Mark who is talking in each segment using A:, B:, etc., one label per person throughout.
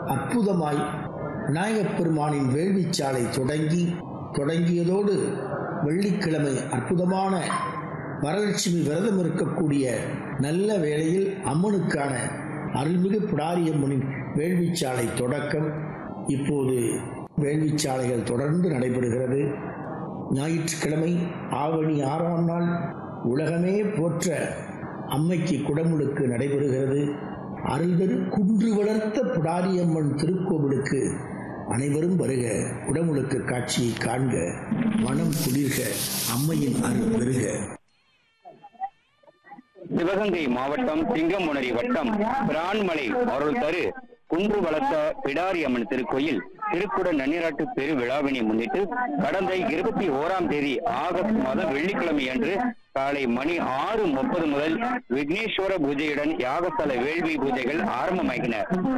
A: அற்புதமாய் விநாயகப் பெருமானின் வேள்விச்சாலை தொடங்கி தொடங்கியதோடு வெள்ளிக்கிழமை அற்புதமான வரலட்சுமி விரதம் இருக்கக்கூடிய நல்ல வேளையில் அம்மனுக்கான அருள்மிகு பிடாரியம்மனின் வேள்விச்சாலை தொடக்கம் இப்போது வேள்விச்சாலைகள் தொடர்ந்து நடைபெறுகிறது ஞாயிற்றுக்கிழமை ஆவணி ஆறாம் நாள் உலகமே போற்ற அம்மைக்கு குடமுழுக்கு நடைபெறுகிறது அருள்தரு குன்று வளர்த்த பிடாரியம்மன் திருக்கோவிலுக்கு அனைவரும் வருக குடமுழுக்கு காட்சியை காண்க மனம் குளிர்க அம்மையின் அருள் பெறுக
B: சிவகங்கை மாவட்டம் சிங்கமுனரி வட்டம் பிரான்மலை அருள் தரு குன்று வளர்த்த பிடாரி அம்மன் திருக்கோயில் திருக்குட நன்னீராட்டு பெரு விழாவினை முன்னிட்டு கடந்த இருபத்தி ஓராம் தேதி ஆகஸ்ட் மாதம் வெள்ளிக்கிழமை அன்று காலை மணி ஆறு முப்பது முதல் விக்னேஸ்வர பூஜையுடன் யாகஸ்தல வேள்வி பூஜைகள் ஆரம்பமாகின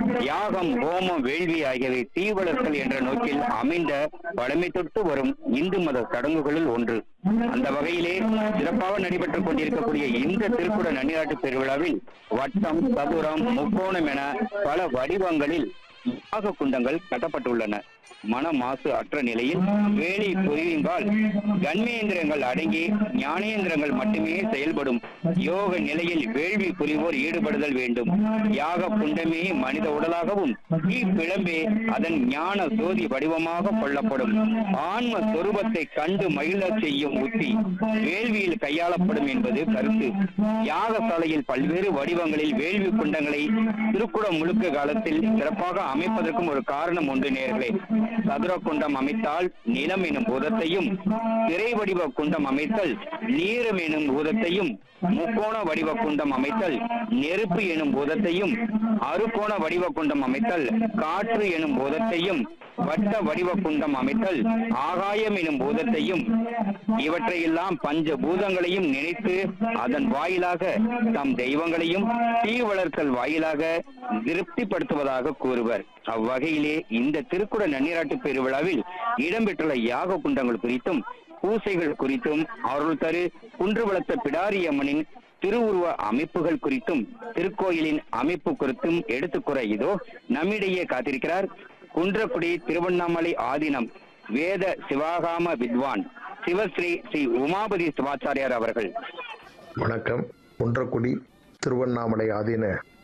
B: யாகம் ஹோமம் வேள்வி ஆகியவை தீவளர்கள் என்ற நோக்கில் அமைந்த பழமை தொட்டு வரும் இந்து மத சடங்குகளில் ஒன்று அந்த வகையிலே சிறப்பாக நடைபெற்றுக் கொண்டிருக்கக்கூடிய இந்த திருக்குட நன்னிராட்டு பெருவிழாவில் வட்டம் சதுரம் முக்கோணம் என பல வடிவங்களில் யாக குண்டங்கள் கட்டப்பட்டுள்ளன மன மாசு அற்ற நிலையில் வேலி பொறியுங்கால் கண்மேந்திரங்கள் அடங்கி ஞானேந்திரங்கள் மட்டுமே செயல்படும் யோக நிலையில் வேள்வி புரிவோர் ஈடுபடுதல் வேண்டும் யாக குண்டமே மனித உடலாகவும் பிழம்பே அதன் ஞான சோதி வடிவமாக கொள்ளப்படும் ஆன்ம சொரூபத்தை கண்டு மகிழச் செய்யும் உத்தி வேள்வியில் கையாளப்படும் என்பது கருத்து யாகசாலையில் பல்வேறு வடிவங்களில் வேள்வி குண்டங்களை திருக்குடம் முழுக்க காலத்தில் சிறப்பாக அமைப்பதற்கும் ஒரு காரணம் உண்டு நேர்களே சதுர குண்டம் அமைத்தால் நிலம் எனும் பூதத்தையும் திரை வடிவ குண்டம் அமைத்தல் நீரம் எனும் பூதத்தையும் முக்கோண வடிவ குண்டம் அமைத்தல் நெருப்பு எனும் பூதத்தையும் அறுகோண வடிவ குண்டம் அமைத்தல் காற்று எனும் பூதத்தையும் வட்ட வடிவ குண்டம் அமைத்தல் ஆகாயம் எனும் பூதத்தையும் இவற்றையெல்லாம் பஞ்ச பூதங்களையும் நினைத்து அதன் வாயிலாக தம் தெய்வங்களையும் தீ வளர்த்தல் வாயிலாக திருப்திப்படுத்துவதாக கூறுவர் அவ்வகையிலே இந்த திருக்குட நன்னீராட்டு பெருவிழாவில் இடம்பெற்றுள்ள யாக குண்டங்கள் குறித்தும் பூசைகள் குறித்தும் அருள் தரு குன்று வளர்த்த பிடாரி அம்மனின் திருவுருவ அமைப்புகள் குறித்தும் திருக்கோயிலின் அமைப்பு குறித்தும் எடுத்துக்கூற இதோ நம்மிடையே காத்திருக்கிறார் குன்றக்குடி திருவண்ணாமலை ஆதீனம் வேத சிவாகாம வித்வான் சிவஸ்ரீ ஸ்ரீ உமாபதி சிவாச்சாரியார் அவர்கள்
C: வணக்கம் குன்றக்குடி திருவண்ணாமலை ஆதீன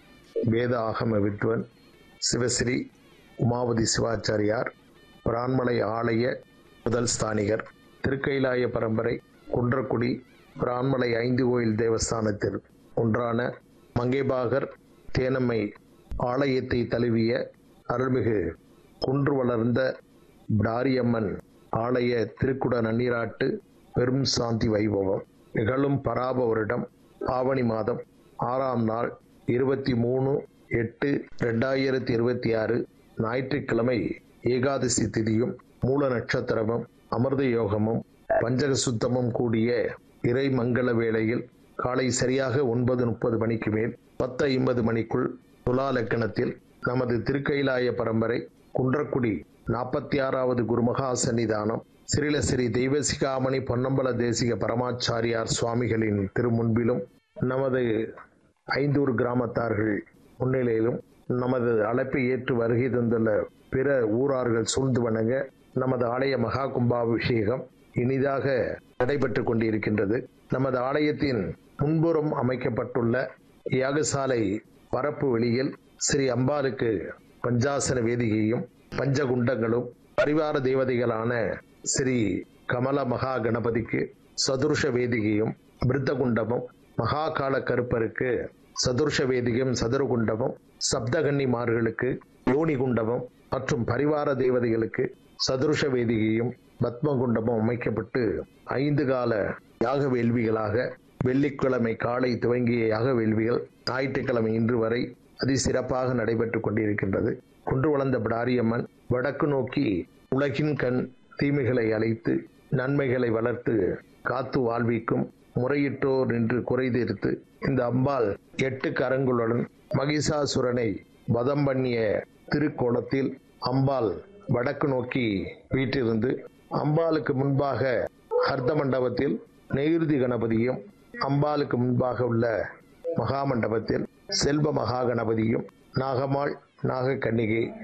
C: வேத ஆகம வித்வன் சிவஸ்ரீ உமாவதி சிவாச்சாரியார் பிரான்மலை ஆலய முதல் ஸ்தானிகர் திருக்கைலாய பரம்பரை குன்றக்குடி பிரான்மலை ஐந்து கோயில் தேவஸ்தானத்தில் ஒன்றான மங்கேபாகர் தேனம்மை ஆலயத்தை தழுவிய அருள்மிகு குன்று வளர்ந்த பிடாரியம்மன் ஆலய திருக்குட நன்னீராட்டு பெரும் சாந்தி வைபவம் நிகழும் பராப வருடம் ஆவணி மாதம் ஆறாம் நாள் இருபத்தி மூணு எட்டு ரெண்டாயிரத்தி இருபத்தி ஆறு ஞாயிற்றுக்கிழமை ஏகாதசி திதியும் மூல நட்சத்திரமும் அமிர்த யோகமும் பஞ்சக சுத்தமும் கூடிய இறை மங்கள வேளையில் காலை சரியாக ஒன்பது முப்பது மணிக்கு மேல் பத்து ஐம்பது மணிக்குள் துலா லக்கணத்தில் நமது திருக்கைலாய பரம்பரை குன்றக்குடி நாற்பத்தி ஆறாவது குருமகா சன்னிதானம் ஸ்ரீலஸ்ரீ தெய்வசிகாமணி பொன்னம்பல தேசிக பரமாச்சாரியார் சுவாமிகளின் திருமுன்பிலும் நமது ஐந்தூர் கிராமத்தார்கள் முன்னிலையிலும் நமது அழைப்பை ஏற்று வருகை தந்துள்ள பிற ஊரார்கள் சூழ்ந்து வணங்க நமது ஆலய மகா கும்பாபிஷேகம் இனிதாக நடைபெற்று கொண்டிருக்கின்றது நமது ஆலயத்தின் முன்புறம் அமைக்கப்பட்டுள்ள யாகசாலை பரப்பு வெளியில் ஸ்ரீ அம்பாளுக்கு பஞ்சாசன வேதிகையும் பஞ்சகுண்டங்களும் பரிவார தேவதைகளான ஸ்ரீ கமல மகா கணபதிக்கு சதுருஷ வேதிகையும் மிருத்தகுண்டமும் மகாகால கருப்பருக்கு சதுர்ஷ வேதிகம் சதுரகுண்டமும் சப்தகன்னிமார்களுக்கு யோனி குண்டமும் மற்றும் பரிவார தேவதைகளுக்கு சதுருஷ வேதிகையும் பத்மகுண்டமும் அமைக்கப்பட்டு ஐந்து கால யாக வேள்விகளாக வெள்ளிக்கிழமை காலை துவங்கிய யாக வேள்விகள் ஞாயிற்றுக்கிழமை இன்று வரை அதிசிறப்பாக நடைபெற்றுக் கொண்டிருக்கின்றது குன்று வளர்ந்த பிடாரியம்மன் வடக்கு நோக்கி உலகின் கண் தீமைகளை அழைத்து நன்மைகளை வளர்த்து காத்து வாழ்விக்கும் முறையிட்டோர் நின்று குறை தீர்த்து இந்த அம்பாள் எட்டு கரங்களுடன் மகிஷாசுரனை வதம் பண்ணிய திருக்கோணத்தில் அம்பாள் வடக்கு நோக்கி வீட்டிருந்து அம்பாளுக்கு முன்பாக ஹர்த மண்டபத்தில் நெய்ருதி கணபதியும் அம்பாளுக்கு முன்பாக உள்ள மகாமண்டபத்தில் செல்வ மகா கணபதியும் நாகமாள் நாகக்கன்னிகை